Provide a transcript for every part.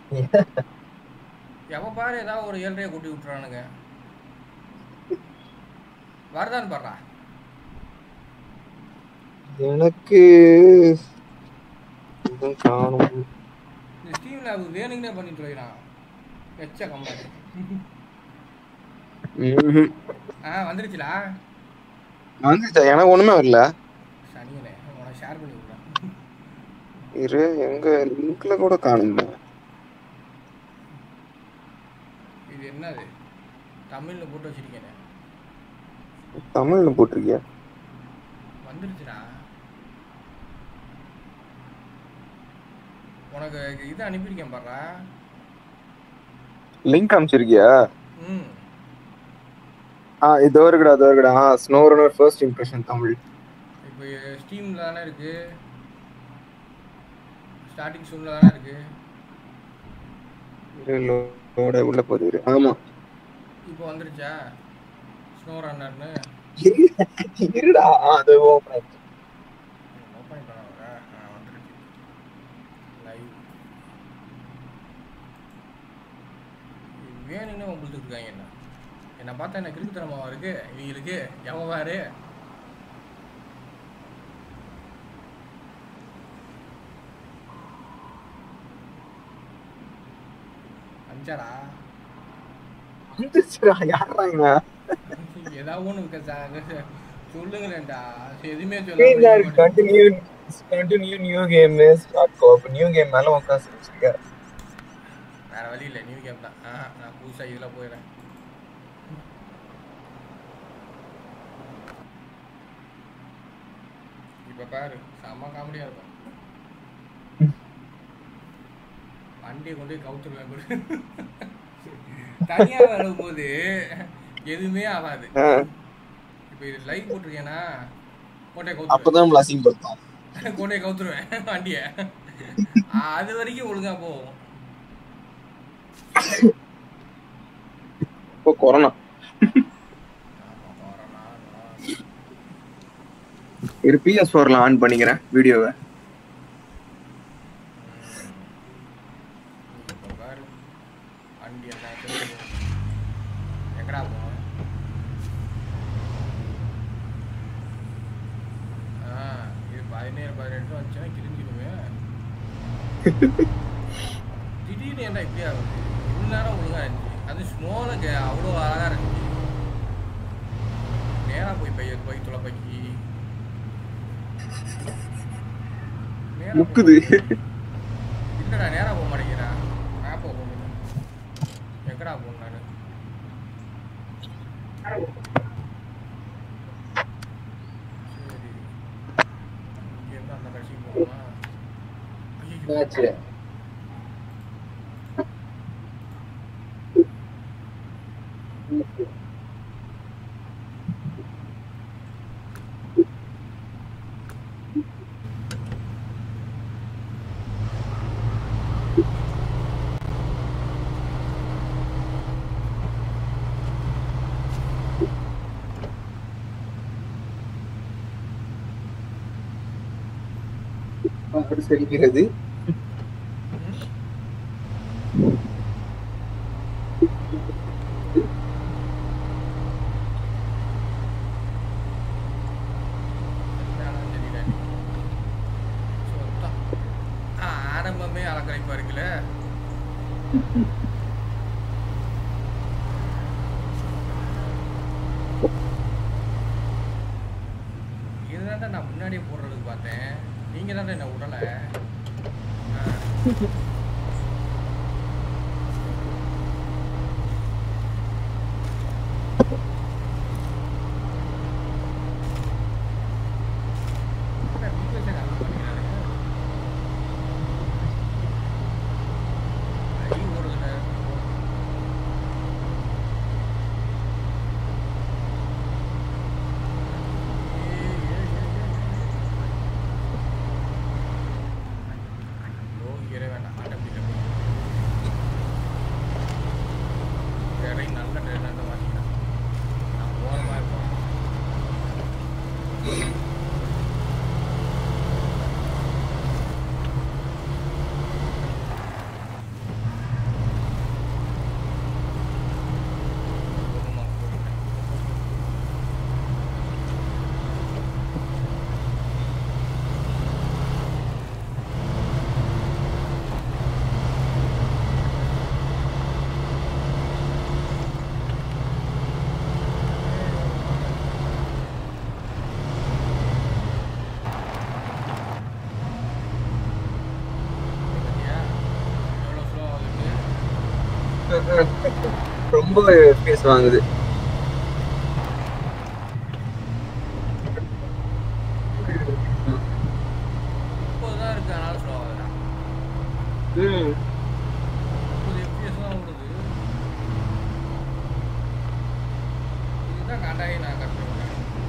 எப்ப பாரு ஏதாவது ஒரு ஏழ்றையை கூட்டி விட்டுறானுங்க வரதான் பாடுறா எனக்கு எதுவும் காணும் இந்த ஸ்டீம் லேப் வேணுங்கன்னே பண்ணிட்டு வைக்கிறான் எச்ச கம்மாடி ம்ஹும். ஆ வந்துருச்சுடா வந்துச்சா எனக்கு ஒண்ணுமே வரல சனியனே உனக்கு ஷேர் பண்ணி விடுறேன் இரு எங்க லிங்க்ல கூட காணுங்க இது என்னது தமிழ்ல போட்டு வச்சிருக்கேனே தமிழ்ல போட்டிருக்கியா வந்துருச்சுடா உனக்கு இது அனுப்பியிருக்கேன் பாடுறா லிங்க் அனுப்பிச்சிருக்கியா ம் ஆ இதோ இருக்குடா இதோ இருக்குடா ஆ ஸ்னோரனர் ஃபர்ஸ்ட் இம்ப்ரெஷன் தமிழ் இப்போ ஸ்டீமில் தானே இருக்கு ஸ்டார்டிங் சூனில் தானே இருக்கு இரு லோட உள்ள போகுது இரு. ஆமா இப்போ வந்துருச்சா ஸ்னோ ரன்னர்னு இருடா ஆ, அது ஓப்பன் ஓப்பன் பண்ண வர ஆ வந்துருச்சு லைவ் வேணும்னு உங்களுக்கு இருக்காங்க என்ன என்னை பார்த்தா என்ன கிறுக்குத்தனமாவா இருக்கு இவங்களுக்கு எவன் பாரு அஞ்சாடா வந்துச்சுடா யாராங்க ஏதாவது ஒன்று இருக்க சொல்லுங்களேன்டா எதுவுமே கண்டினியூ சொல்ல continue continue new game start கோப் நியூ கேம் மேல உட்காந்து வச்சிருக்க வேற வழி இல்லை நியூ கேம் தான் ஆ நான் புதுசாக இதில் போயிடுறேன் இப்போ பாரு செம்ம காமெடியாக இருக்கும் வண்டியை கொண்டு போய் கவுத்துருவேன் பாரு தனியாக வரும்போது எதுவுமே ஆகாது ஆ, இப்போ இது லைவ் போட்டிருக்கேனா கொண்டே கவுத்துருவேன் அப்பதான் நம்மள அசிங்கப்படுத்தும் கொண்டே கவுத்துருவேன் வண்டியை அது வரைக்கும் ஒழுங்கா போகும் இப்போ கொரோனா ஆமா, கொரோனா, இரு பிஎஸ் ஃபோர்ல ஆன் பண்ணிக்கிறேன் வீடியோவை இப்போ பாரு வண்டி என்ன திரும்ப போகுது. எங்கடா போவோம் ஆ இது பதினேழு பதினெட்டு வந்துச்சுன்னா கிழிஞ்சிடுமே திடீர்னு என்ன இப்படி ஆகுது இவ்வளோ நேரம் ஒழுங்கா இருந்துச்சு அது ஸ்னோவில் அவ்வளோ அழகாக இருந்துச்சு நேராக போய் பைய போய் துளை பைக்கி நேரா போய் முக்குது இல்லடா நேரா போக மாட்டேங்கிறேன் மேப்பை போகணும் எங்கடா போகணும் நான் சரி இங்கேருந்து அந்த கட்சிக்கு போகணுமா ஐயோ என்னாச்சு அப்படி செல்கிறது என்னன்னு தெரியல சுத்தம். ஆ, ஆரம்பமே அலக்கழிப்பா இருக்குல்ல இதுதான் நான் முன்னாடியே போடுறதுக்கு பார்த்தேன் நீங்க தான் என்ன விடல ஆ. என்ன வீட்டுல நல்லா பண்ணிக்கிறாரு கை ஓடுதுல ஐயோ இங்கே வேண்டாம் அட ரொம்ப ஃபேஸ் வாங்குது முப்பது தான் இருக்கு அதனால ஸ்லோ ஆகுதுடா ம் முப்பது எஃபிஎஸ் தான் ஓடுது இதுதான் காண்டாகி நான் கற்றுக்கிறேன்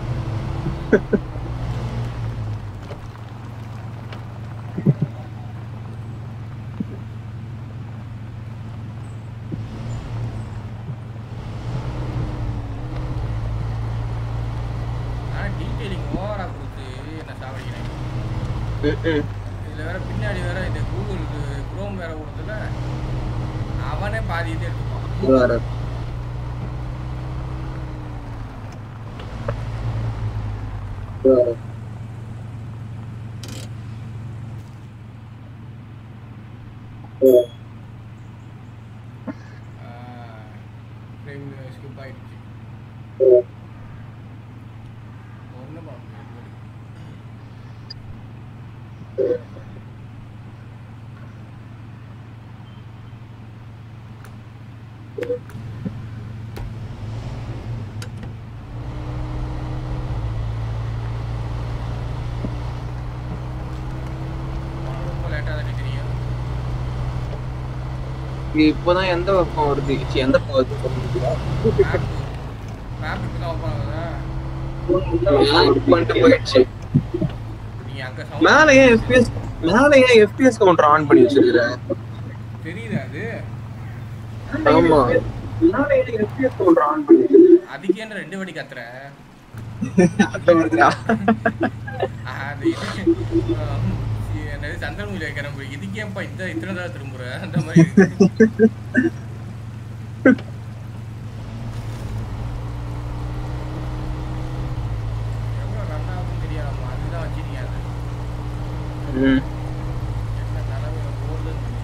ஆனால் டீட்டெயிலிங் ஓவராக கொடுத்து என்ன சாவடிக்கிறேன் ம் இதில் வேற பின்னாடி வேற இந்த கூகுள் குரோம் வேற ஓடுதுல அவனே பாதி இது எடுத்துப்பான் வேற வேற ஃப்ரேம் ஸ்கிப் ஆயிடுச்சு ஒன்றும் பண்ண முடியாது உனக்கு ரொம்ப லேட்டாக தானே தெரியும் இப்போதான் எந்த பக்கம் வருது ச்சீ, எந்த பக்கம் வருது சொல்ல முடியுதா? மேப் மேப் இப்போ தான் ஓப்பன் ஆகுதா பண்ணிட்டு போயிடுச்சு நீ அங்கே மேல சவுண்ட் ஏன் எஃபிஎஸ் மேல ஏன் எஃபிஎஸ் கவுண்டர் ஆன் பண்ணி வச்சிருக்கிற தெரியுது அது ஆமா மேல ஏன் எஃபிஎஸ் கவுண்டர் ஆன் பண்ணி வச்சிருக்கிற? அதுக்கேன்னு ரெண்டு வாட்டி கத்துற அதுல வருதுடா ஆஹ், அது இது ஆஹ், என்னது சந்திரமுகில வைக்கிற போய் இதுக்கேப்பா இந்த இத்தனை தடவை திரும்புற அந்த மாதிரி இருக்கு. எவ்வளவு நல்லா இருக்குன்னு தெரியாதும்மா அதுதான் வச்சிருக்கீங்க அது ம். என்ன நிலமையில போகுதுன்னு தெரியும்.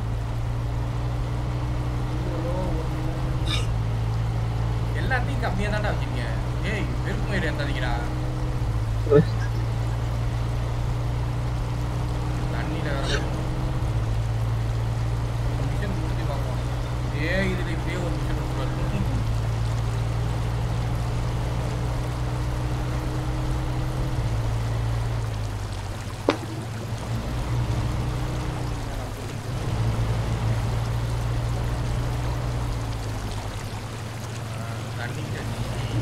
இவ்வளோ ஒண்ணு. எல்லாத்தையும் கம்மியா தான்டா வச்சிருக்கீங்க ஏய் வெறுப்பு மயிறு எந்தாதீங்கடா தண்ணியில வேற மிஷன் முடிச்சு பார்ப்போம் இதே இதுல இப்படியே ஒரு மிஷன் கொடுத்துருவாரு தண்ணி தண்ணி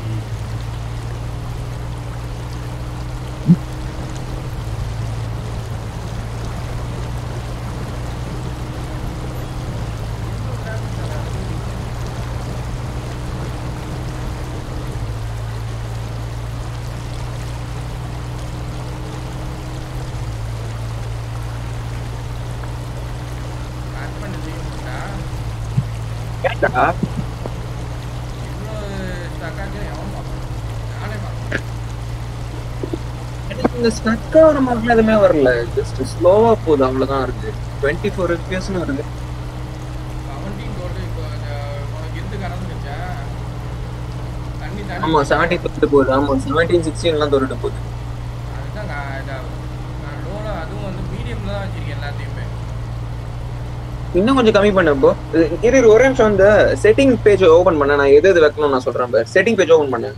கட் பண்ணி செய்யணும்டா கேட்டா? இவ்வளோ ஸ்டக்காச்சு எவன் பார்ப்பான் நானே பார்ப்பேன் எனக்கு இந்த ஸ்டக் ஆகிற மாதிரிலாம் எதுவுமே வரல ஜஸ்ட் ஸ்லோவா போகுது அவ்வளவுதான் இருக்கு டுவெண்ட்டி ஃபோர் எஃபிஎஸ்னு வருது செவன்டீன் போட்டு இப்போ இந்த உனக்கு இருந்து கடந்துருச்சா தண்ணி தண்ணி ஆமா செவன்டீன் தொட்டு போகுது ஆமா செவன்டீன் சிக்ஸ்டீன்லாம் தொட்டு போகுது அதுதான் நான் இதாகும் நான் லோவில் அதுவும் வந்து மீடியமில் தான் வச்சிருக்கேன் எல்லாத்தையுமே இன்னும் கொஞ்சம் கம்மி பண்ண ப்ரோ இரு இரு, ஒரே நிமிஷம் அந்த செட்டிங் பேஜ் ஓபன் பண்ண நான் எது எது வைக்கணும்னு நான் சொல்றேன் பாரு செட்டிங் பேஜ் ஓபன் பண்ணேன்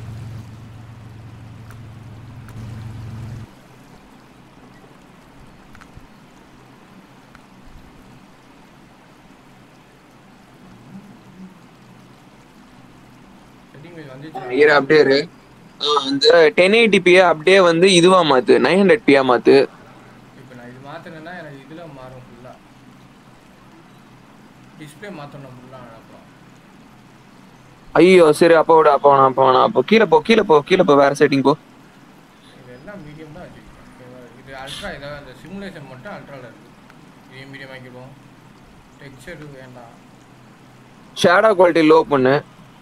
செட்டிங் பேஜ் வந்துச்சு இரு அப்படியே இரு ஆ, அந்த டென் எயிட்டிபியை அப்படியே வந்து இதுவா மாத்து நைன் ஹண்ட்ரட் பியா மாத்து இப்போ நான் இது மாற்றினேன்னா எனக்கு இதில் மாறும் ஃபுல்லாக டிஸ்பிளே மாற்றணும் ஃபுல்லாக அப்புறம் ஐயோ சரி அப்போ விட அப்போ வேணாம் அப்போ வேணாம் அப்போ கீழே போ கீழே போ கீழே போ வேற செட்டிங் போ இது எல்லாம் மீடியம் தான் வச்சிருக்கேன் ஓகேவா? இது அல்ட்ரா இதை அந்த சிமுலேஷன் மட்டும் அல்ட்ராவில் இருக்குது இதையும் மீடியம் ஆக்கிடுவோம் டெக்ஸ்சர் வேண்டாம் ஷேடோ குவாலிட்டி லோ பண்ணு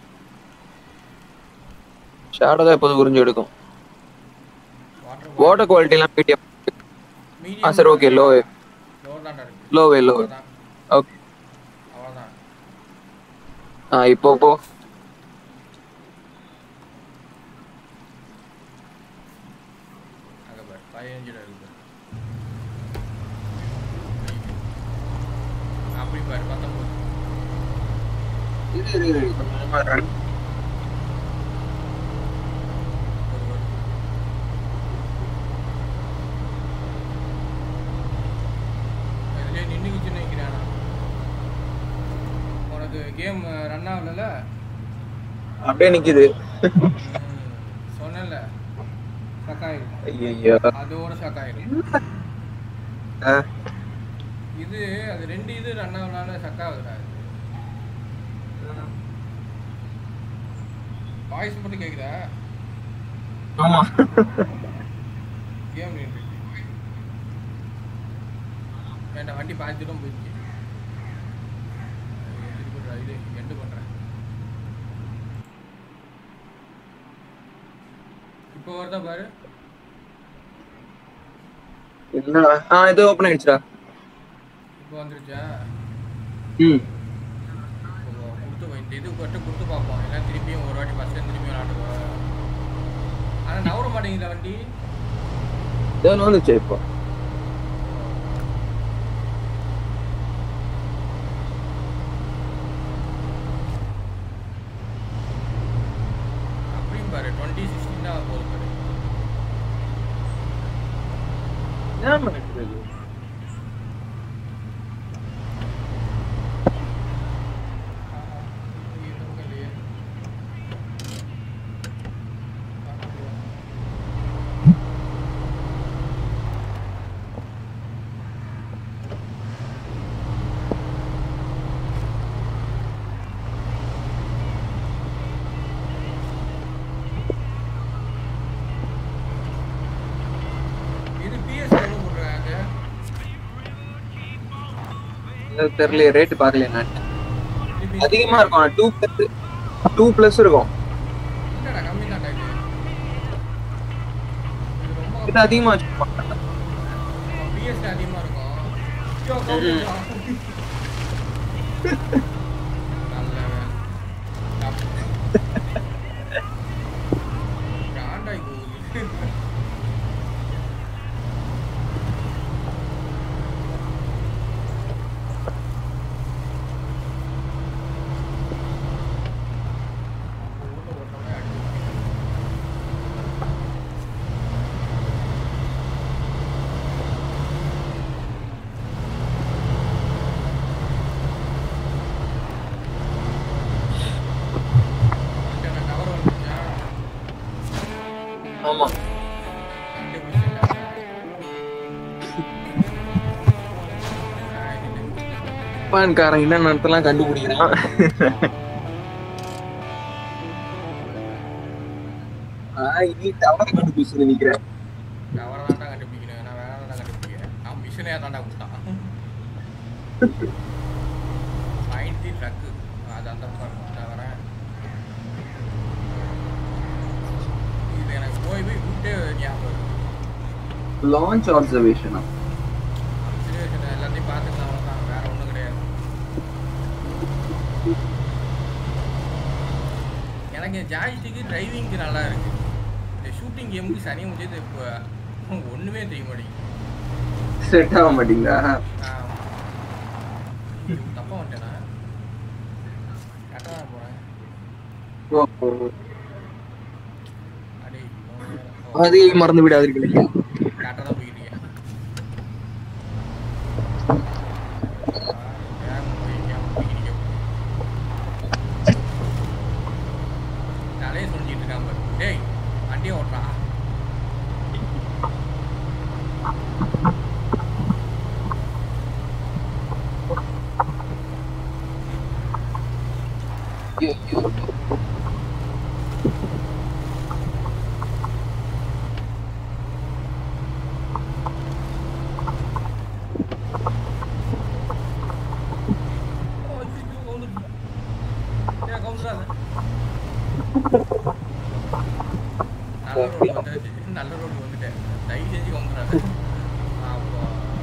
ஷேடோ தான் எப்போதும் உறிஞ்சு எடுக்கும் வாட்டர் வாட்டர் குவாலிட்டிலாம் மீடியம் ஆ மீடியம் சரி ஓகே லோ லோ தான் இருக்கு லோவே லோ அவ்வளோதான் ஓகே அவ்வளோதான் ஆ இப்போ போ அங்கே பாரு பதினஞ்சில் இருக்கு அப்படி பாரு பத்தொம்போது இரு, இரு, இரு, கொஞ்சம் கொஞ்சமா run. ஒரு ஒரு இதுலயே நின்றுக்கிச்சுன்னு வைக்கிறேன் நான். உனக்கு கேம் ரன் ஆகல அப்படியே நிக்குது சொன்னேன்ல சக்காயிருக்கும் ஐயோ அதோட சக்காயிரும் இது அது ரெண்டு இது ரன் ஆகனால சக்காகுதுடா வாய்ஸ் மட்டும் கேக்குதா ஆமா கேம் நின்று வேண்டாம் வண்டி பாதி தூரம் போயிடுச்சு இது பண்றா, இது எண்டு பண்றேன் இப்போ வருதா பாரு என்னடா ஆ இது ஓபன் ஆயிடுச்சுடா இப்போ வந்துருச்சா ம் இப்போ கொடுத்து வை- இந்த இது மட்டும் கொடுத்து பார்ப்போம் எல்லாம் திருப்பியும் ஒரு வாட்டி ஃபஸ்ட்டு திரும்பியும் விளாடுவோம் ஆனால் நவர மாட்டேங்குதா வண்டி இதோ வந்துச்சு இப்போ அப்படியும் பாரு டுவெண்ட்டி சிக்ஸ்டீன் தான் போகுது பாரு என்ன பண்ணிட்டு இதுவும் இல்லையே. இது PS எவ்வளவு போட்டிருக்காங்க? தெரியல ரேட் பார்க்கல நான் திருப்பி அதிகமா இருக்கும் டூ பிளஸ் டூ பிளஸ் இருக்கும் இல்லடா, கம்மிதான்டா இது. இது ரொம்ப இது அதிகமா வச்சிருப்பாங்க PS அதிகமா இருக்கும். ஐயோ, ம். கம்மிடா. நல்ல வேலை. தப்பு. காண்டாய் போகுது. ஊர்ல ஓட்டுறவங்க அடிச்சு கவர் வந்துச்சா ஆமா ஜப்பான்காரன் என்ன நடத்தலாம் கண்டுபிடிக்கிறான் ஆ, இது டவர் கண்டுபிடிச்சு நினைக்கிறேன் கவரை தான்டா கண்டுபிடிக்கணும் நான் வேற தான் கண்டுபிடிக்கிறேன் அவன் மிஷினே தான்டா கொடுத்தான் ஐடி ட்ரக்கு அது அந்த பக்கம் தவிர இது எனக்கு போய் போய் விட்டே ஞாபகம் இருக்கு லான்ச் ஆப்சர்வேஷனா சுச்சுவேஷன் எல்லாத்தையும் பார்த்துக்கலாம் அவ்வளோதான் வேற ஒன்றும் கிடையாது எனக்கு ஜாய்ஸ்டிக்கு டிரைவிங்க்கு நல்லா இருக்கு இந்த ஷூட்டிங் கேமுக்கு சனி முடிஞ்சது இப்போ ஒன்றுமே தெரிய மாட்டேங்குது செட் ஆக மாட்டீங்களா ஆம். ஐயோ, தப்பா வந்துட்டேனா கரெக்டாக தான் போகிறேன் ஓ, ஓ. அடே அது மறந்து விடாதீர்கள் கரெக்டாக தான் போய்கிட்டு இருக்கேன் வேகம் போயிருக்கேன், போய்கிட்டு இருக்கேன். தலையை சொல்லிட்டு இருக்கான் பாரு. டேய் வண்டியை ஓட்டுறா ஓ, ஐயோ, கவுந்துருச்சு. ஏய், கவுந்துடாத. நல்ல ரோடு வந்தாச்சு நல்ல ரோடு வந்துட்டேன் தயவு செஞ்சு கவுந்துடாத அப்போ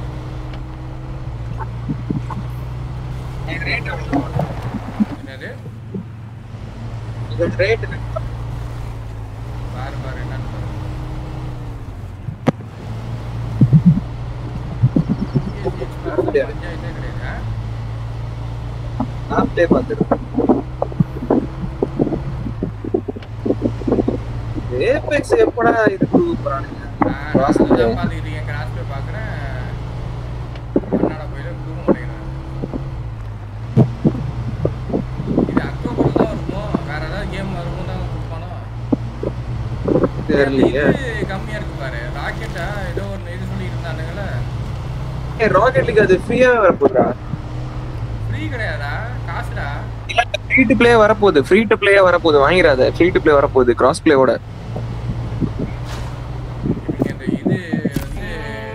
என்னது ரேட் பாரு பாரு என்னன்னு பாரு PSH பஞ்சாயத்தே கிடையாது ஆ? நான் ப்ளே பார்த்துருக்கேன் ஏபெக்ஸ் எப்படா இது கொடுக்க போறானுங்க நான் Cross தான் play. பார்த்துக்கிட்டு இருக்கேன் கிராஸ் போய் பார்க்குறேன் கர்நாடகா போயில கொடுக்க மாட்டேங்கிறாங்க இது அக்டோபர் தான் இருக்குமோ வேற ஏதாவது கேம் வரும்போது தான் கொடுப்பானோ தெரியலையே இது கம்மியா இருக்கு பாரு ராக்கெட்டா ஏதோ ஒரு இது சொல்லி இருந்தானுங்களே ராக்கெட் லீக் அது ஃப்ரீயா வரப்போகுதா ஃப்ரீ கிடையாதா காசுடா ஃப்ரீ டு ப்ளே வரப்போகுது ஃப்ரீ டு ப்ளே வரப்போகுது வாங்கிடாத ஃப்ரீ டு ப்ளே வரப்போகுது கிராஸ் ப்ளேவோட இவங்க இந்த இது வந்து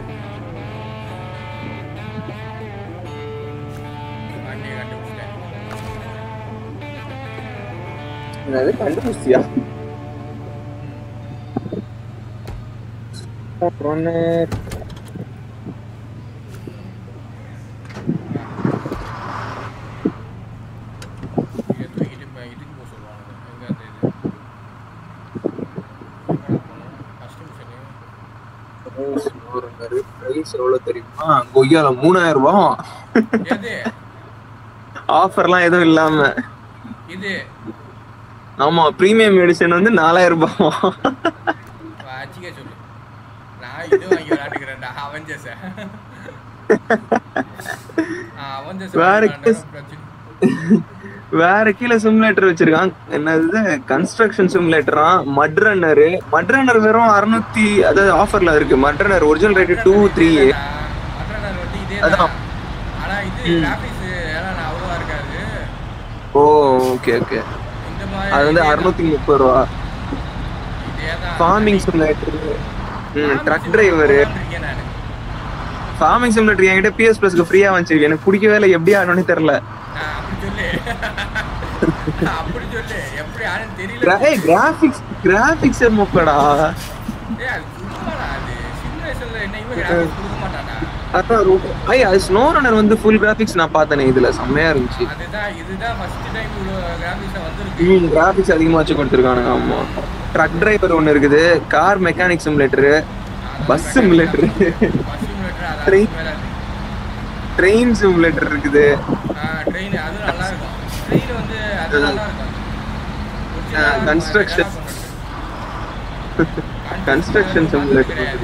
வண்டியை கண்டுபிடிச்சிட்டேன் என்னது கண்டுபிடிச்சியா ரன்னர் இதை தூக்கிட்டு இப்போ இதுக்கு போக சொல்லுவாங்க எங்க அந்த இது எங்கடா போகணும் ஃபஸ்ட்டு மிஷனு பிரைஸ் எவ்வளவு தெரியுமா கொய்யால மூணாயிரம் ரூபாய் எது ஆஃபர்லாம் எதுவும் இல்லாம இது ஆமா பிரீமியம் எடிஷன் வந்து நாலாயிரம் ரூபாய் வச்சிக்க சொல்லு நான் இது வாங்கி விளையாட்டுக்கிறேன்டா அவஞ்சஸ் அவஞ்சஸ் வேற kiss. வேற கீழே சிமுலேட்டர் வச்சிருக்கான் என்னது கன்ஸ்ட்ரக்ஷன் சிமுலேட்டரா மட் ரன்னரு மட் ரன்னர் வெறும் அறுநூத்தி அதாவது ஆஃபர்ல இருக்கு MudRunner original rate two three MudRunner வந்து இதே அதான். தான் ஆனா இது கிராபிக்ஸ் எல்லாம் அவ்வளவா இருக்காது ஓ ஓகே ஓகே இந்த மாதிரி அது வந்து இதே தான். அறுநூத்தி முப்பது ரூபா இதே தான். Farming simulator Farming truck simulator driver விளையாண்டுருக்கேன் நானு. ஃபார்மிங் சிமுலேட்டர் என்கிட்ட பிஎஸ் பிளஸ்க்கு ஃப்ரீயா வந்துச்சு எனக்கு பிடிக்கவே இல்லை எப்படி ஆடணும்னு தெரியல நான் அப்படி சொல்லு அப்படி சொல்லு எப்படி ஆளுன்னு தெரியல கிராபிக்ஸ் கிராபிக்ஸ் மொக்கடா ஏய், அது சும்மாடா அது சிமுலேஷன்ல என்னைக்குமே graphics கொடுக்க மாட்டானா அதான் ரொம்ப- ஐய் அது ஸ்னோ ரன்னர் வந்து ஃபுல் கிராபிக்ஸ் நான் பார்த்தேனே இதுல செம்மையா இருந்துச்சு அதுதான் இதுதான் ஃபர்ஸ்ட் டைம் இவ்வளோ கிராபிக்ஸ் வந்திருக்கு ம் கிராபிக்ஸ் அதிகமா வச்சு கொடுத்துருக்கானுங்க ஆமா ட்ரக் டிரைவர் ஒன்னு இருக்குது car mechanic simulator bus simulator bus simulator அதான் Train. மேல இருக்கு ட்ரெயின் சிமுலேட்டர் இருக்குது ட்ரெயின் அது நல்லா இருக்கும் ட்ரெயின் வந்து அது நல்லா இருக்கும் ஆ, construction. Construction simulator. கிடையாது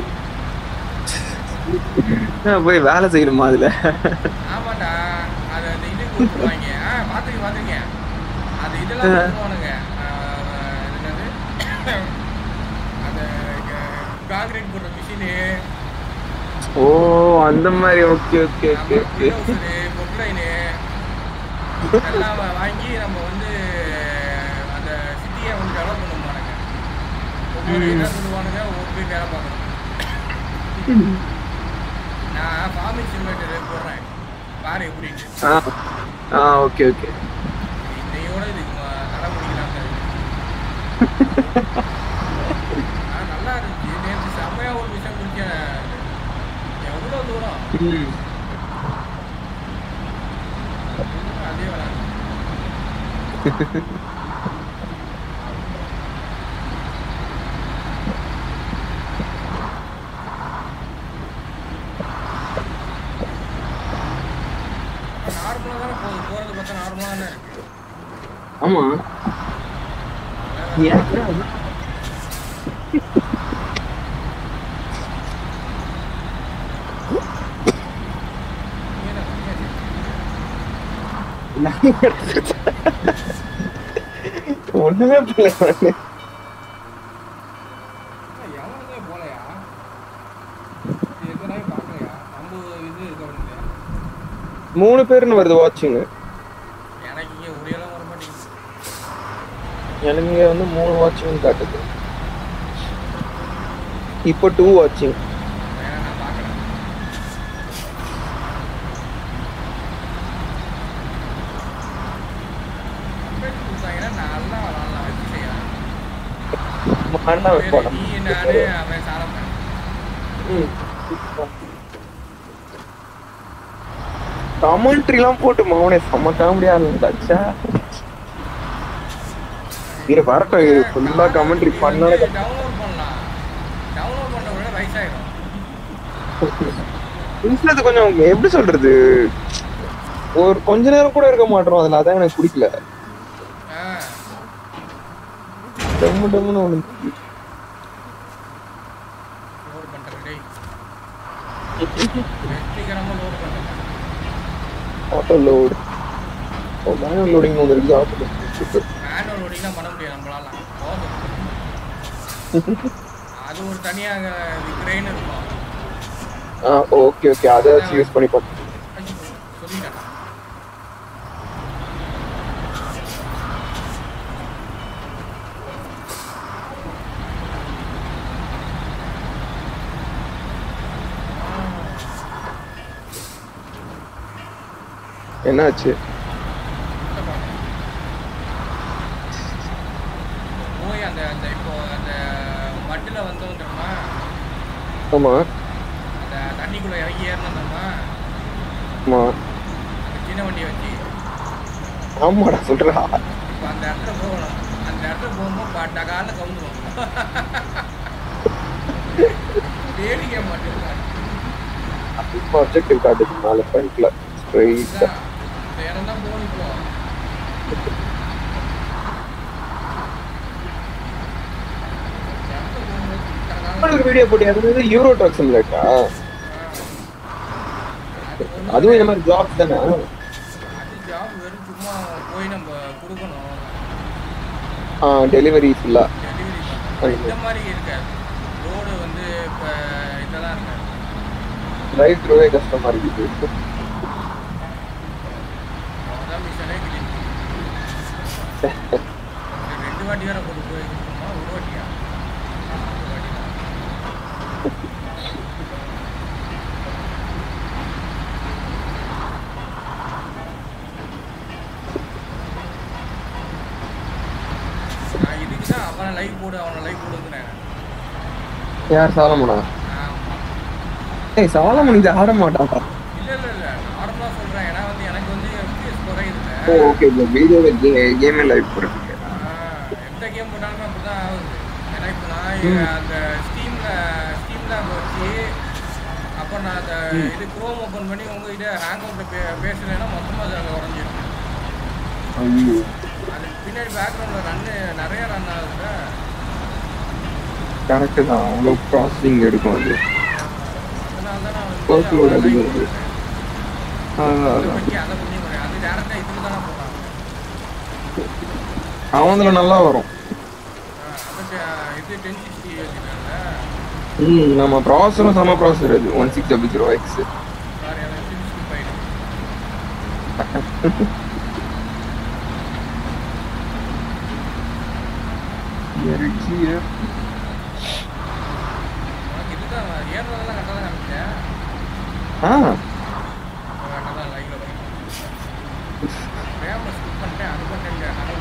நான் போய் வேலை செய்யணுமா அதுல ஆமாண்டா அது அந்த இது கொடுத்துருவாங்க ஆ பார்த்துருக்கேன் பார்த்துருக்கேன் அது இதெல்லாம் ஆ. கொடுத்துருவானுங்க ஆ, அது என்னது அந்த காங்கிரீட் போடுற மிஷினு ஓ அந்த மாதிரி okay okay okay okay Poclain எல்லாம் வா- வாங்கி நம்ம வந்து அந்த சிட்டியை வந்து டெவலப் பண்ணுவானுங்க ஒவ்வொரு ம். என்ன சொல்லுவானுங்க ஒவ்வொரு போய் வேலை பார்க்கணும் நான் ஃபார்மிங் சிமுலேட்டர் போடுறேன் பாரு எப்படின்னு ஆ ஆ ஓகே ஓகே இன்னையோட இதுக்கு ம- தலை முடிக்கலாம் ஆ நல்லா இருந்துச்சு நேற்று செம்மையா ஒரு விஷயம் முடிச்சேன் எவ்வளோ தூரம் ம் அதே விளாண்டு நார்மலாக தானே போகுது போகிறது பார்த்தா நார்மலாக தானே இருக்கு ஆமா ஏன் நீங்க தான் கம்மியா ஒண்ணுமே பண்ணல எவனுமே போலையா எத்தனை பார்க்கலையா ஐம்பது இது இருக்க வேண்டியது மூணு பேர்னு வருது வாட்சிங் எனக்கு இங்கே ஒரு இடம் வர மாட்டேங்குது எனக்கு இங்க வந்து மூணு வாட்சிங் காட்டுது இப்போ டூ வாட்சிங் வேணா நான் பார்க்குறேன் அப்டேட் கொடுத்தாங்கன்னா நல்லா விளாட்லாம் வச்சு செய்யலாம் வேண்டாம் நீ நானு அவன் சாரப்பேன் கமெண்ட்ரிலாம் போட்டு மௌனே செம்ம காமெடியா இருந்தாச்சா இரு வரட்டும் இது ஃபுல்லா கமெண்ட்ரி பண்ணால டவுன்லோட் பண்ணலாம் டவுன்லோட் பண்ண விட வயசாயிடும் இன்ஸ்டாது கொஞ்சம் எப்படி சொல்றது ஒரு கொஞ்ச நேரம் கூட இருக்க மாட்டோம் அதுல அதான் எனக்கு பிடிக்கல ஆ டம்மு டம்முன்னு ஒண்ணு வெற்றிகரமாக லோடு பண்ணுறேன் ஆட்டோ லோடு ஓ மேனுவல் லோடிங் வந்துருக்கு ஆட்டோ சூப்பர் மேனுவல் லோடிங்லாம் பண்ண முடியாது நம்மளால போதும் அது ஒரு தனியாக கிரெயின் இருக்கும் ஆ ஓகே ஓகே அதை வச்சு யூஸ் பண்ணி பார்த்து ஐயோ, சொல்லிட்டேன் என்னாச்சு போய் அந்த அந்த இப்போ அந்த மட்டில் வந்தோம் தெரியுமா ஆமா அந்த தண்ணிக்குள்ளே இறங்கி ஏறணும் தெரியுமா ஆமா அந்த சின்ன வண்டியை வச்சு ஆமாடா சொல்றா இப்போ அந்த இடத்துல போகணும் அந்த இடத்துல போகும்போது பாட்டா காலில் கவுந்துடும் வேடிக்கை மாட்டேன் இப்போ அப்ஜெக்டிவ் காட்டுது மேலே ஃப்ரண்ட்ல ஸ்ட்ரைட்டா இந்த இடம் தான் போகணும் இப்போ இந்த இடத்துல போகும்போது கரெக்டான- ஒரு வீடியோ போட்டி அது வந்து யூரோ ட்ரக் சிமுலேட்டா அது ஒண்ணும் அதுவும் இந்த மாதிரி ஜாப் தானே அது ஜாப் வெறும் சும்மா போய் நம்ம கொடுக்கணும் ஆ டெலிவரி ஃபுல்லா டெலிவரி பண்ணணும் இந்த மாதிரி இருக்காது ரோடு வந்து இப்போ இதெல்லாம் இருக்காது டிரைவ் த்ரூவே கஷ்டமா இருக்குது அதான் மிஷனே கிழிச்சு ரெண்டு வாட்டி வேற கொண்டு போய் கொடுக்கணுமா ஒரு வாட்டியா ஒரு வாட்டி தான் நான் இதுக்கு தான் அவனை லைவ் போடு அவனை லைவ் போடுங்கிறேன் யார் சாலமனா ஆமா. ஏய் சாலமன் இது ஆட மாட்டான்டா இல்ல இல்ல இல்ல நார்மலா சொல்றேன் ஏன்னா வந்து எனக்கு வந்து FPS குறையுதுல்ல ஓ ஓகே இந்த வீடியோ கேமே லைவ் போடுறீங்க ஆஹ், எந்த கேம் போட்டாலுமே அப்படிதான் ஆகுது ஏன்னா இப்போ நான் அந்த ஸ்டீம்ல ஸ்டீம்ல வச்சு அப்போ நான் அந்த இது குரோம் ஓப்பன் பண்ணி உங்ககிட்ட ஹேங் அவுட்ல பே பேசுனேன்னா மொத்தமாக அது அங்கே உடஞ்சிடும் ஐயோ அது பின்னாடி பேக்ரவுண்ட்ல ரன்னு நிறைய ரன் ஆகுதுல்ல கரெக்டு தான் அவ்வளோ ப்ராசஸிங் எடுக்கும் அது அதனால தான் நான் Work load வந்து அதிகம் அதை இருக்கு. பண்றேன். அதான், அதை அதான். பற்றி அதை பண்ணி பண்ணேன் அது டேரெக்டாக இதுக்கு தானே போகிறாங்க அவன்ல நல்லா வரும் அது இது டென் சிக்ஸ்டி வச்சுருக்காங்க ம் நம்ம ப்ராசரும் செம ப்ராசர் அது one six double zero X sorry அதை சிக்ஸ்டி ஃபைவ் உனக்கு இதுதான் ஏறுறதெல்லாம் கரெக்டாக தான் காமிச்சேன் ஆ கரெக்டாக தான் லைவில் போய் ஃபேமஸ் ஸ்கிப் பண்ணிட்டேன் அது பண்ணிட்டேன் நகல்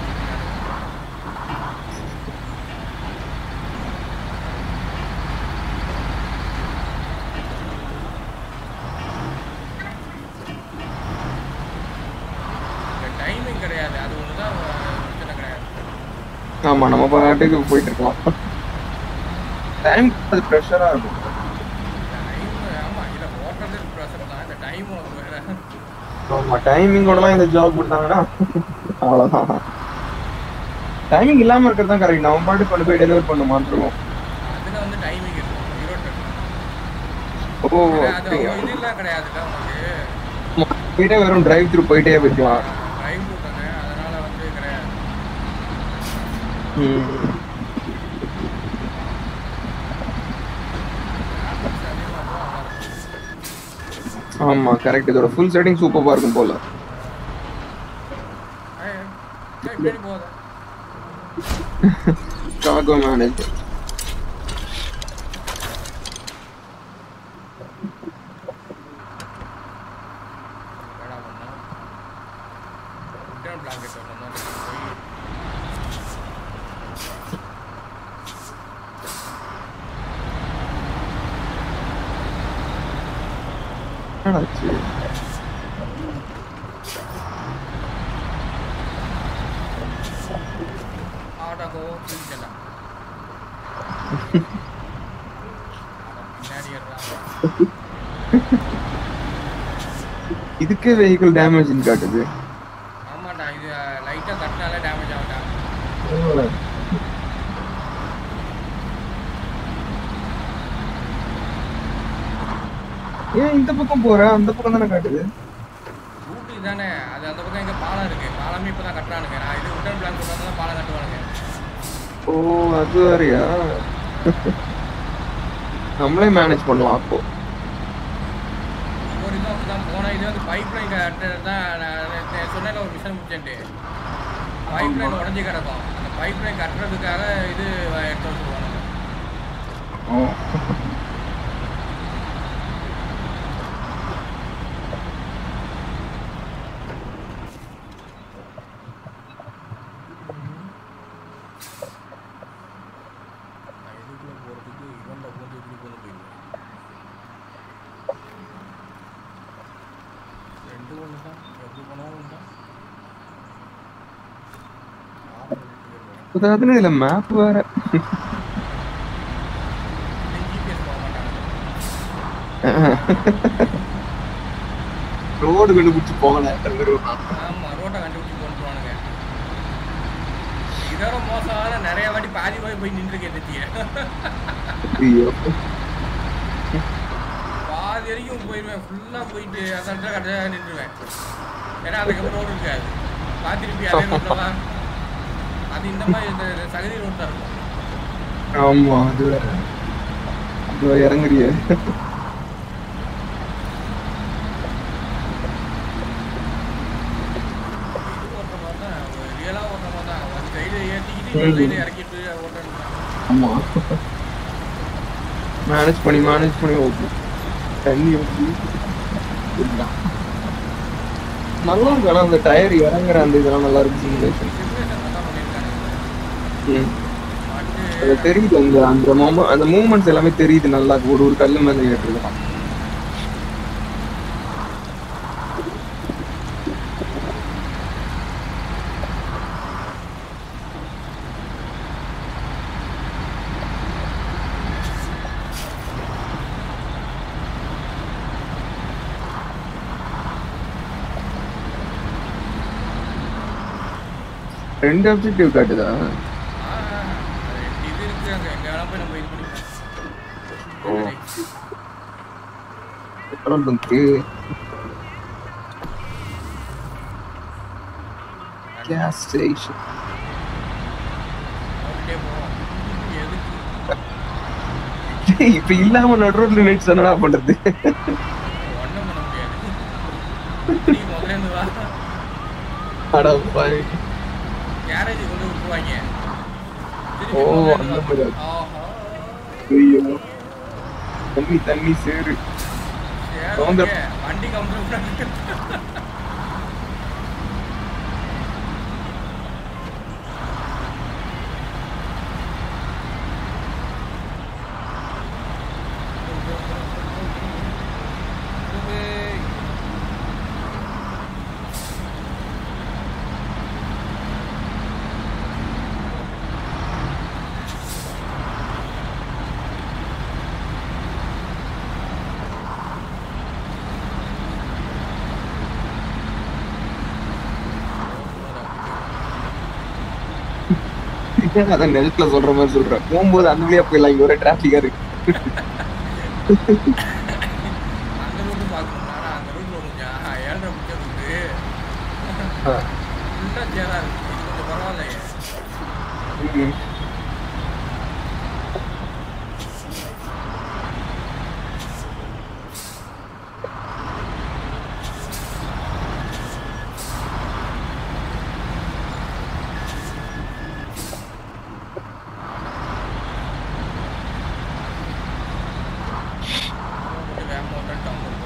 டைமிங் கிடையாது அது ஒன்று தான் பிரச்சனை கிடையாது ஆமா நம்ம பாட்டுக்கு போயிட்டு இருக்கலாம் டைம் அது ப்ரெஷரா இருக்கும் டைம் ஆமாம் இதை ஓட்டுறது ப்ரெஷர் தான் இந்த டைம் உனக்கு வேற ஆமா டைமிங்கோடலாம் இந்த ஜாப் கொடுத்தாங்கன்னா அவ்வளோதான் டைமிங் இல்லாம இருக்கிறது தான் கரெக்ட் நம்ம பாட்டு கொண்டு போய் டெலிவர் பண்ண மாட்டிருக்கோம் அதில் வந்து டைமிங் இருக்கும் இருபத்தி ஓ அது அப்படியா? இதெல்லாம் கிடையாதுல்ல உனக்கு ஆமா, போயிட்டே வெறும் டிரைவ் த்ரூ போயிட்டே போய்க்கலாம் டைம் போட்டாங்க அதனால வந்து கிடையாது ம். Graphics அதிகமா இருந்தா நல்லா இருக்கும். ஆமா கரெக்ட் இதோட ஃபுல் செட்டிங் சூப்பரா இருக்கும் போல ஏய், ஏய், பின்னாடி போகாத. காகோ மேனேஜ் என்னடா பண்ணோம்? Return blanket வரணும். போய் என்னாச்சு ஆட்டோக்கோ தூக்கிட்டேன்டா. பின்னாடி ஏறுறான். இதுக்கே வெஹிக்கிள் டேமேஜ் காட்டுது ஆமாண்டா இது லைட்டா தட்டினாலே டேமேஜ் ஆகும்டா ஏன் இந்த பக்கம் போற அந்த பக்கம் தானே காட்டுது ரூட் இதானே அது அந்த பக்கம் எங்க பாலம் இருக்கு பாலமே இப்பதான் கட்டுறானுங்க நான் இது உடன் பிளான் போட்டு தான் பாலம் கட்டுவானுங்க ஓ அது வேறயா நம்மளே மேனேஜ் பண்ணலாம் அப்போ ஒரு இதுவும் அப்படிதான் போனா இது வந்து பைப் லைன் கட்டுறது தான் நான் சொன்னேன் ஒரு மிஷன் முடிச்சேன்ட்டு பைப் லைன் உடஞ்சி கிடக்கும் அந்த பைப் லைன் கட்டுறதுக்காக இது எடுத்து வச்சுருவானுங்க நான் இதுக்குள்ள போறதுக்கு இவன்ல போட்டு இப்படி கொண்டு போயிருவேன் ரெண்டு ஒன்று தான் எப்படி போனாலும் ஒன்று தான் ஆறு எடுத்துக்கிறேன் அதாவது இதுல மேப் வேற ஜிபிஎஸ் போக மாட்டாங்க ரோடு கண்டுபிடிச்சு போகல ஆமா ரோட்டை கண்டுபிடிச்சு கொண்டு போவானுங்க இதோட மோசமான நிறைய வாட்டி பாதி போய் போய் நின்றுருக்கு எதிர்த்திய ஐயோ பாதி வரைக்கும் போயிடுவேன் ஃபுல்லாக போயிட்டு அந்த இடத்துல கரெக்டாக நின்றுவேன் ஏன்னா அதுக்கப்புறம் ரோடு இருக்காது பார்த்துருப்பி அதே ரோட்டில் தான் அது இந்த மாதிரி இந்த இந்த சகதி ரோடு தான் இருக்கும் ஆமா அது வேற அது வேற இறங்குறிய இது ஓட்டுற மாதிரி தான் ரியலாக ஓட்டுற மாதிரி தான் ஒரு சைடு ஏற்றிக்கிட்டு இன்னொரு சைடு இறக்கிட்டு ஓட்டணும் ஆமா மேனேஜ் பண்ணி மேனேஜ் பண்ணி ஓட்டும் தண்ணி ஊத்தி இதுதான். நல்லா இருக்கு ஆனா அந்த டயர் இறங்குற அந்த இதெல்லாம் நல்லா இருக்கு சிமுலேஷன் சிமுலேஷன் தான் பண்ணியிருக்காங்க பட்டு அது தெரியுது அந்த அந்த மொம அந்த மூமெண்ட்ஸ் எல்லாமே தெரியுது நல்லா ஒரு ஒரு கல்லு மேல ஏற்றுக்கலாம் ரெண்டு அப்ஜெக்டிவ் காட்டுதா ஆ, ரெண்டு இது இருக்கு அங்க எங்க வேணா போய் நம்ம இது ஓ. பண்ணிக்கலாம் அப்புறம் வந்து கேஸ் ஸ்டேஷன் அப்படியே போவோம் எதுக்கு இப்ப இல்லாம நடுரோட்ல நைட்ஸ் என்னடா பண்றது ஒண்ணும் பண்ண முடியாது நீ முதல்ல இருந்து வா அட பாரு கேரேஜ் கொண்டு விட்டுருவாங்க திருப்பி ஓ, முதல்ல அந்த இருந்து மாதிரி. வா. ஆஹா ஐயோ தண்ணி தண்ணி சேரு சரி, கவுந்தர். ஓகே. வண்டி கவுண்டர் அதான் நெல்ட்ல சொல்ற மாதிரி சொல்றேன் போகும்போது அந்த வழியா போயிடலாம் இங்க ஒரே டிராபிக்கா இருக்கு அந்த ரூட்டு பார்க்கணும் ஆனா அந்த ரூட்ல கொஞ்சம் ஏழரை முக்கிய ரூட்டு ஃபுல்லாக சேரா இருக்கு இது கொஞ்சம் பரவாயில்லையே ம். கொஞ்சம் வேகமாக விட்டா டவுன்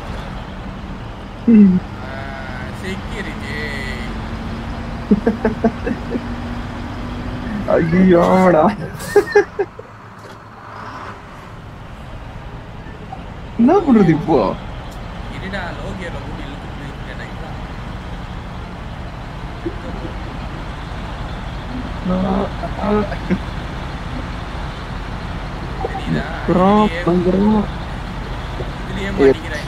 செக்யூரிட்டி ஐயோ ஆமாடா என்ன பண்றது இப்போ இருடா லோகியரில் கூட்டி இழுத்துட்டு கேட்டாங்களா தெரியுதா அப்புறம் இதுலயே- வந்துடும் இதுலயே மாட்டிக்கிறாங்க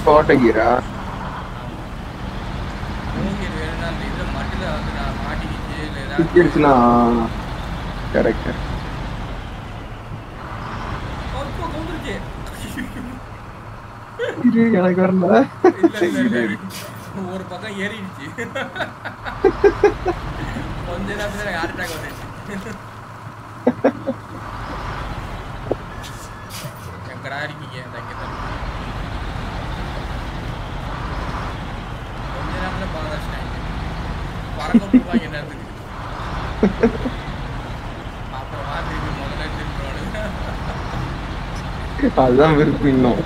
இப்போ ஆட்டோ கீரா மூங்கில் வேணும்னா அந்த இதுல மட்டில் வந்து நான் மாட்டிக்கிச்சு இல்லை ஏதாவது சுத்திடுச்சுன்னா கரெக்ட் அப்போ வந்துருச்சு இது எனக்கு வரல இல்ல, இல்ல, இல்ல. ஒரு பக்கம் ஏறிடுச்சு கொஞ்ச நேரத்துல எனக்கு ஹார்ட் அட்டாக் வந்துருச்சு எங்கடா இருக்கீங்க இந்த இங்க தான் இருக்கீங்க. கொஞ்ச நேரத்துல பாதாச்சிட்டாங்க பறக்க விட்டுருவாங்க நேரத்துக்கு அப்புறமா திருப்பி முதல்ல திருப்பிடுவானுங்க அதுதான் விருப்பம் இன்னும்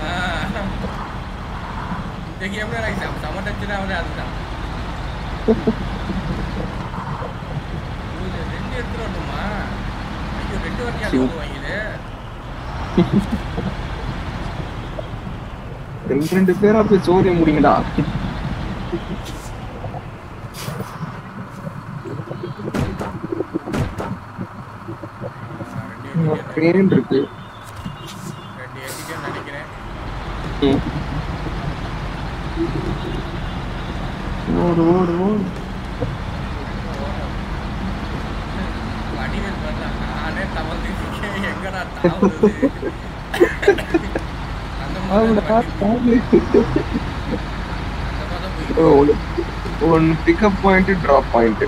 இந்த கேம்ல எனக்கு செம செம டச்சுனா வந்து அதுதான் இது ரெண்டு எடுத்துட்டு வரணுமா ஐயோ ரெண்டு வாட்டி அது வந்து வாங்கிடு ரெண்டு ரெண்டு பேரா போய் சோரிய முடிங்கடா ரெண்டு எட்டிட்டேன் ட்ரெயின் இருக்கு ரெண்டு எட்டிட்டேன்னு நினைக்கிறேன் ம். ஓடு ஓடு ஓடு வடிவேல் பண்ணலாம் நானே தவறுக்கு எங்கடா தாவுறது அந்த மாதிரி ஆமாடா, வண்டி- தாவு. அந்த மாதிரி தான் போய் ஓ, ஒன்னு- ஒன்னு பிக்கப் பாயிண்ட் டிராப் பாயிண்ட்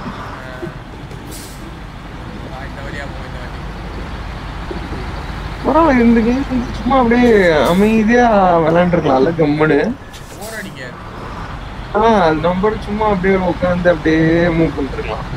இந்த வழியா போய் இந்த வண்டி பரவாயில்ல இந்த கேம் சும்மா அப்படியே அமைதியா விளையாண்டுருக்கலாம்ல கம்முன்னு போர் அடிக்காது ஆ நம்ம சும்மா அப்படியே உட்காந்து அப்படியே மூவ் பண்ணிருக்கலாம்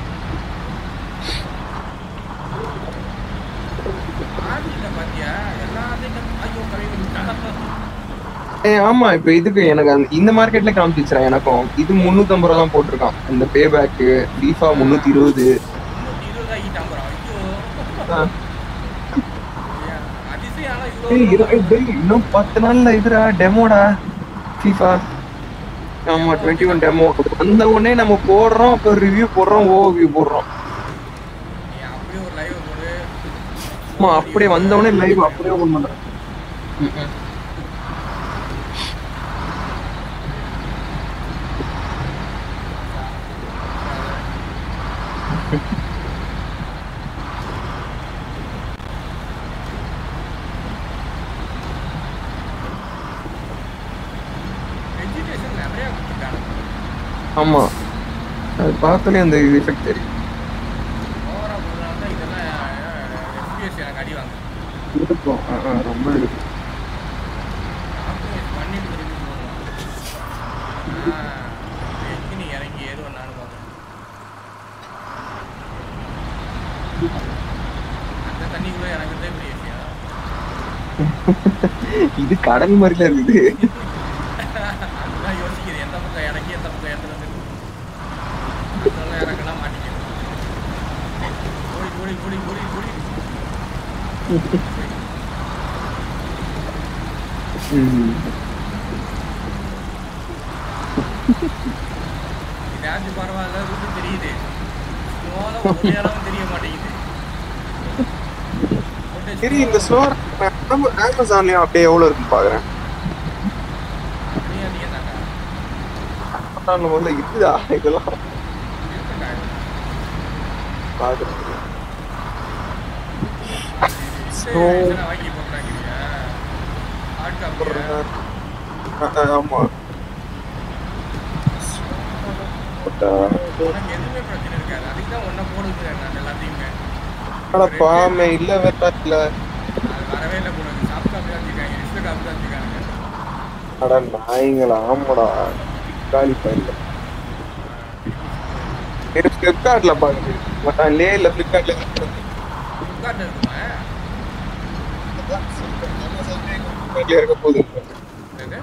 ஆதியில பாத்தியா எல்லாத்தையும் ஐயோ கழுவி விட்டான் ஏ ஆமா இப்ப இதுக்கு எனக்கு அந்த இந்த மார்க்கெட்ல காமிச்சிச்சுரா எனக்கும் இது முன்னூத்தம்பது ரூபா தான் போட்டிருக்கான் இந்த பே பேக்கு FIFA முன்னூத்தி இருபது முன்னூத்தி இருபது ஆகிட்டான் bro. ஐயோ ஏன், அதிசயம் ஆனா ஏய், இவ்வளவு இரு- டேய், இன்னும் பத்து நாள்ல இதுடா டெமோடா FIFA ஆமா டுவெண்ட்டி ஒன் டெமோ வந்த உடனே நம்ம போடுறோம் அப்ப ரிவ்யூ போடுறோம் ஓ வியூ போடுறோம் நீ அப்படியே ஒரு லைவ் போடு ஆமா அப்படியே வந்த உடனே லைவ் அப்படியே ஓபன் பண்றேன் ம், ம். வெஜிடேஷன் நிறைய கொடுத்துருக்காங்க ஆமா அது பார்த்தாலே அந்த எஃபெக்ட் தெரியும் ஓவரா போடுறதுனால தான் இதெல்லாம் எஃபிஎஸ் எனக்கு அடி வாங்க இருக்கும் ஆ, ஆ, ரொம்ப இருக்கு ஆப்டிமைஸ் பண்ணிட்டு திரும்பி போடலாம் எங்கே நீ இறங்கி ஏறுவேன் நானும் பார்க்குறேன் அந்த தண்ணிக்குள்ளே இறங்குறதே பெரிய விஷயம் இது கடல் மாதிரில இருக்குது அதுதான் யோசிக்கிறேன் எந்த பக்கம் இறக்கி எந்த பக்கம் எடுத்துட்டு வந்து அதெல்லாம் இறக்கலாம் மாட்டிக்கிறேன் ஓடி ஓடி ஓடி ஓடி ஓடி ம். இதாச்சும் பரவாயில்ல ரூட்டு தெரியுது ஸ்லோவாக ஒரு நேரம் தெரிய மாட்டேங்குது போட்டு சரி இந்த ஸ்டோர் அமேசான்லயும் அப்படியே எவ்வளவு இருக்குன்னு பாக்குறேன் நீ அதிகம் தாக்கா அமேசான்ல முதல்ல இருக்குதா இதெல்லாம் இருக்குக்கா பாக்குறேன் சரி, இதெல்லாம் வாங்கி போட்டுறாங்க ஹார்ட் காப்பியா ஆ, ஆ, ஆமா போட்டா. உனக்கு எதுவுமே பிரச்சனை இருக்காது அதுக்கு தான் ஒன்றை போடுகிறேன் நான் எல்லாத்தையுமே அட பாமே இல்ல வேற இல்ல அது வரவே இல்லை கூட சாஃப்ட் காப்பி தான் வச்சுருக்காங்க ரிஸ்ட் காப்பி தான் வச்சுருக்காங்க அட நாய்ங்களா ஆமாடா காலி பயில ஃபிளிப்கார்ட்ல பாருங்க மட்டான் லே இல்ல ஃபிளிப்கார்ட்ல ஃப்ளிப்கார்ட்டில் இருக்குமா இருக்க போகுது என்னது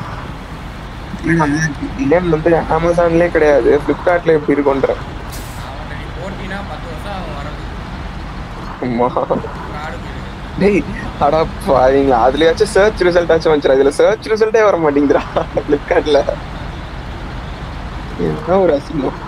இல்லைன்னு வந்து அமேசான்லயே கிடையாது ஃபிளிப்கார்ட்ல எப்படி இருக்குன்ற அவன்கிட்ட நீ போட்டினா பத்து வருஷம் அவன் வரது ஆமா ஃப்ராடு போயிருக்கு டேய் அடா பாவீங்களா அதுலயாச்சும் சர்ச் ரிசல்ட் ஆச்சும் வந்துச்சு இதுல சர்ச் ரிசல்ட்டே வர மாட்டேங்குதுடா ஃபிளிப்கார்ட்ல என்ன ஒரு அசிங்கம்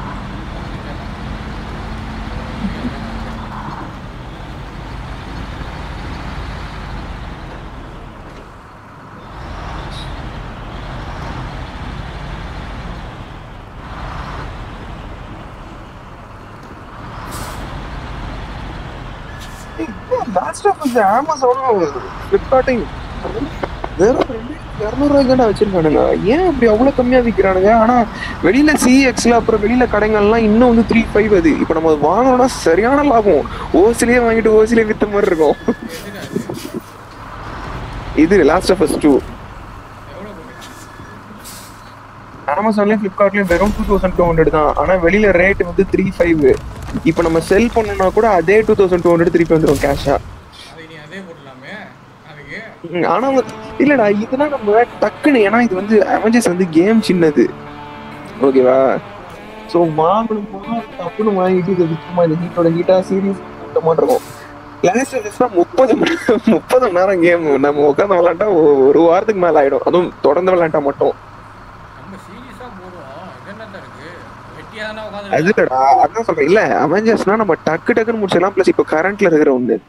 லாஸ்ட் ஆஃப் அஸ் அமேசானும் ஃப்ளிப்கார்ட்டையும் வெறும் ரெண்டு இரநூறுவாய்க்கு தானே வச்சிருக்கானுங்க ஏன் அப்படி அவ்வளோ கம்மியாக விற்கிறானுங்க ஆனால் வெளியில சிஎக்ஸ்ல அப்புறம் வெளியில கடைகள்லாம் இன்னும் வந்து த்ரீ ஃபைவ் அது இப்போ நம்ம அது வாங்கணும்னா சரியான லாபம் ஓசிலேயே வாங்கிட்டு ஓசிலேயே வித்த மாதிரி இருக்கும் எதுடா இது? இது லாஸ்ட் ஆஃப் அஸ் டூ எவ்வளோ போட்டு அமேசான்லயும் ஃப்ளிப்கார்ட்லயும் வெறும் டூ தௌசண்ட் டூ ஹண்ட்ரட் தான் ஆனா வெளியில ரேட் வந்து த்ரீ ஃபைவ் இப்போ நம்ம செல் பண்ணோம்னா கூட அதே டூ தௌசண்ட் டூ ஹண்ட்ரட் திருப்பி வந்துடும் கேஷா அதை நீ அதே போட்டுலாமே அதுக்கு ஆனா வந்து- இல்லடா இதெல்லாம் நம்ம டக்குன்னு ஏன்னா இது வந்து அவெஞ்சர்ஸ் வந்து கேம் சின்னது ஓகேவா ஸோ வாங்கணுமா டக்குன்னு வாங்கிட்டு இது சும்மா இந்த ஹீட்டோட ஹீட்டா சீரியஸ் இருக்கும் லாஸ்ட் ஆஃபீஸ்னா முப்பது மணி முப்பது மணி நேரம் கேம் நம்ம உட்காந்து விளாண்டா ஒரு வாரத்துக்கு மேல ஆயிடும் அதுவும் தொடர்ந்து விளாண்டா மட்டும் நம்ம சீரியஸாக போடுவோம் இது என்னத்த இருக்கு வெட்டியாக தானே அது உட்காந்து இல்லடா அதான் சொல்றேன் இல்ல அவெஞ்சர்ஸ்னா நம்ம டக்கு டக்குன்னு முடிச்சிடலாம் ப்ளஸ் இப்போ கரண்ட்ல இருக்கிற ஒண்ணு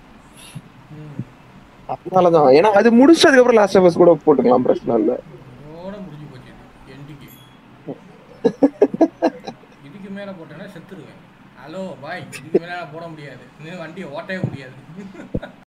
அதனாலதான் ஏன்னா அது முடிச்சதுக்கு அப்புறம் லாஸ்ட் ஆஃபர்ஸ் கூட போட்டுக்கலாம் பிரச்சனை இல்ல இதோட முடிஞ்சு போச்சு எண்டிக்கு இதுக்கு மேலே போட்டேன்னா செத்துருவேன் ஹலோ பாய் இதுக்கு மேலே போட முடியாது இன்னும் வண்டியை ஓட்டவே முடியாது